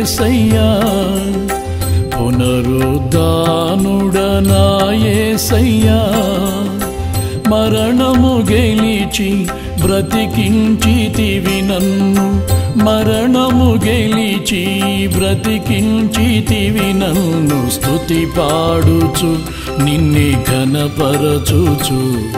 ఏసయ్యా పునరుద్ధానుడనాయేసయ్యా మరణము గెలిచి బ్రతికించితివి నన్ను మరణము గెలిచి బ్రతికించితివి నన్ను స్తుతి పాడుచు నిన్నే ఘనపరచుచు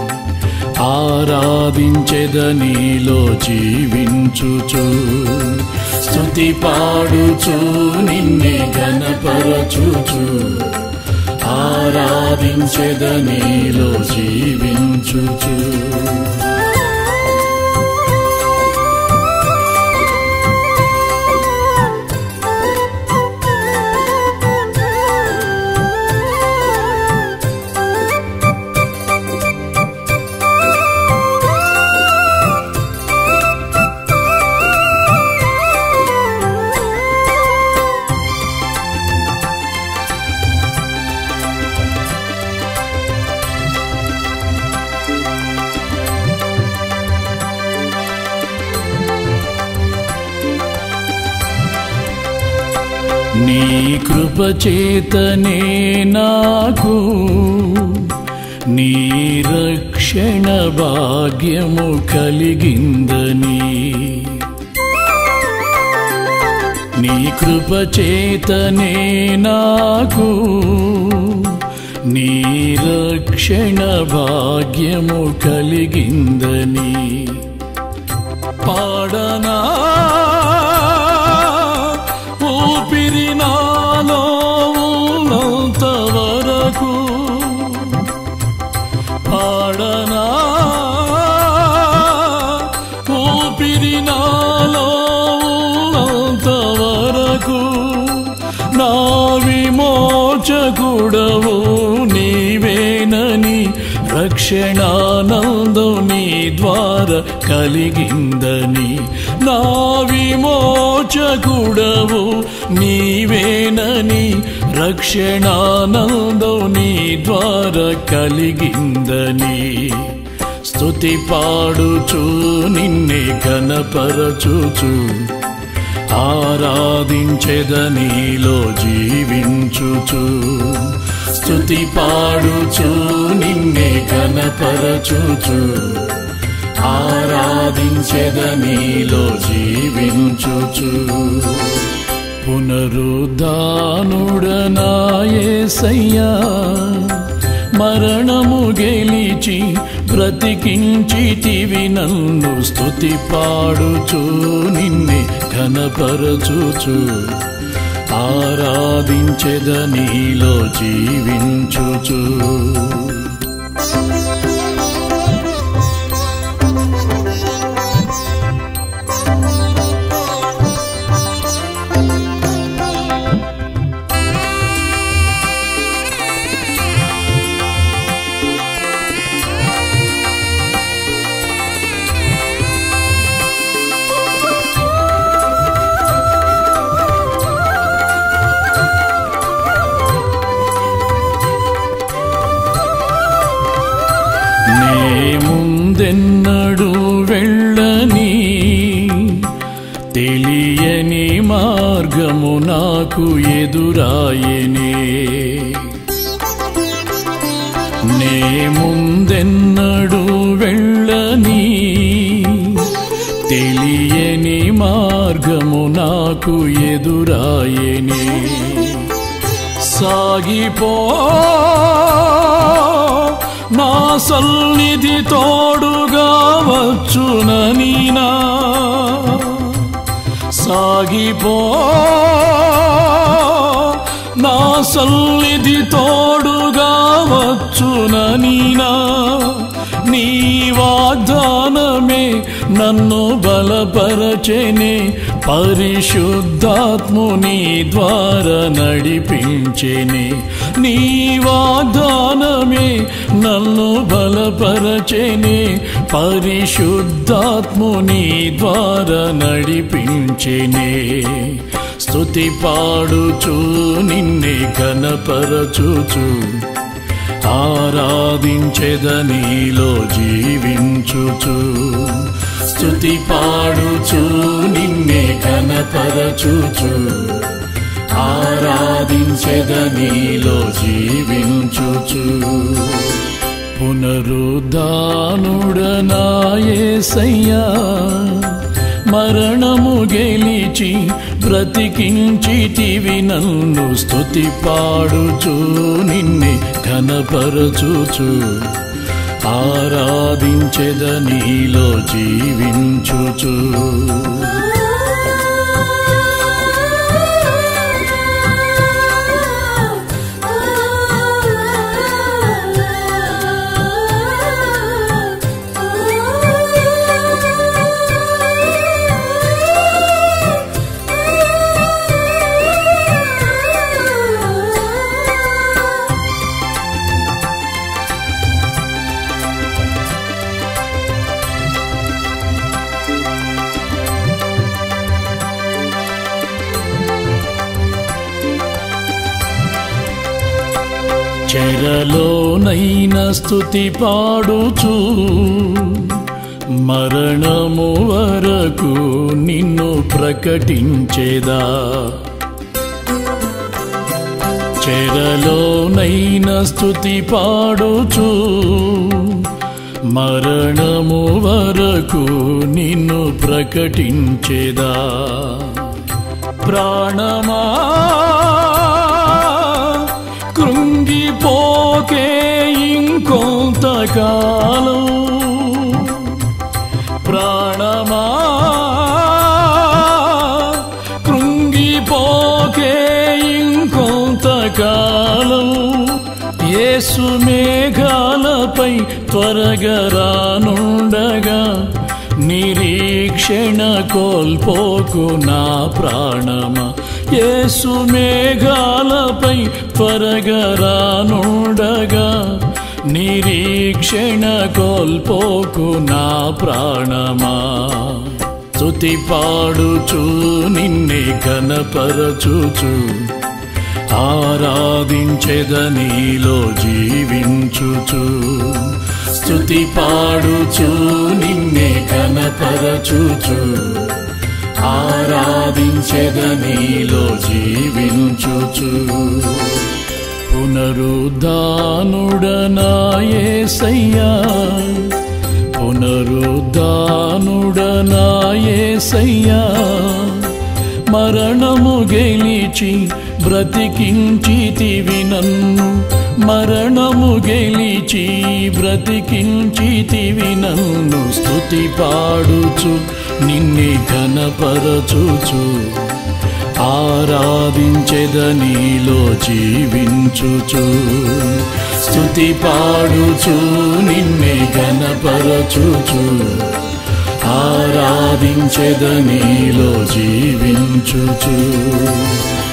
ఆరాధించెదనీలో జీవించుచు స్తుతి పాడుచు నిన్నే ఘనపరచుచు ఆరాధించెదనీలో జీవించుచు నీ కృప చేతనే నాకు నీ రక్షణ భాగ్యము కలిగిందని నీ కృప చేతనే నాకు నీ రక్షణ భాగ్యము కలిగిందని పాడనా ఊపిరి నాలో ఉన్నంత వరకు పాడనా ఊపిరి నాలో ఉన్నంత వరకు నా విమోచకుడవు నీవేనని రక్షణానందం నీ ద్వారా కలిగిందని నా విమోచకుడవు నీవేనని రక్షణానందం నీ ద్వారా కలిగిందని స్తుతి పాడుచు నిన్నే ఘనపరచుచు ఆరాధించెదనీలో జీవించుచు స్తుతి పాడుచు నిన్నే ఘనపరచుచు ఆరాధించెదనీలో జీవించుచు పునరుద్ధానుడనాయేసయ్యా మరణము గెలిచి బ్రతికించితివి నన్ను స్తుతి పాడుచు నిన్నే ఘనపరచుచు ఆరాధించెదనీలో జీవించుచు నే ముందెన్నడు వెళ్ళని తెలియని మార్గము నాకు ఎదురాయనే నే ముందెన్నడు వెళ్ళని తెలియని మార్గము నాకు ఎదురాయనే సాగిపో నా సన్నిధి తోడుగా వచ్చునని నా సాగిపో నా సన్నిధి తోడుగా వచ్చునని నా నీ వాగ్దానమే నన్ను బలపరచెనే పరిశుద్ధాత్ముని ద్వారా నడిపించెనే నీ వాగ్దానమే నన్ను బలపరచెనే పరిశుద్ధాత్ముని ద్వారా నడిపించెనే స్తుతి పాడుచు నిన్నే ఘనపరచుచు ఆరాధించెదనీలో జీవించుచు స్తుతి పాడుచు నిన్నే కనపరచుచు ఆరాధించెద నీలో జీవించుచు పునరుద్ధానుడనాయసయ్యా మరణము గెలిచి బ్రతికించితివి నన్ను స్తుతి పాడుచు నిన్నే ఘనపరచుచు ఆరాధించెద నీలో జీవించుచు చెరలోనైన స్థుతి పాడుచు మరణము వరకు నిన్ను ప్రకటించేదా చెరలోనైన స్థుతి పాడుచు మరణము వరకు నిన్ను ప్రకటించేదా ప్రాణమా కృంగిపోకే ఇంకొంతకాలం ప్రాణమా కృంగిపోకే ఇంకొంతకాలం యేసు మేఘాలపై త్వరగా రానుండగా నిరీక్షణ కోల్పోకు నా ప్రాణమా యేసు మేఘాలపై త్వరగా రానుండగా నిరీక్షణ కోల్పోకు నా ప్రాణమా స్తుతి పాడుచు నిన్నే కనపరచుచు ఆరాధించెద నీలో జీవించుచు స్తుతి పాడుచు నిన్నే కనపరచుచు ఆరాధించెద నీలో జీవించుచు పునరుద్ధానుడనాయేసయ్యా పునరుద్ధానుడనాయేసయ్యా మరణము గెలిచి బ్రతికించితివి నన్ను మరణము గెలిచి బ్రతికించితివి నన్ను స్తుతి పాడుచు నిన్నే ఘనపరచుచు ఆరాధించెద నీలో జీవించుచు స్తుతి పాడుచు నిన్నే ఘనపరచుచు ఆరాధించెద నీలో జీవించుచు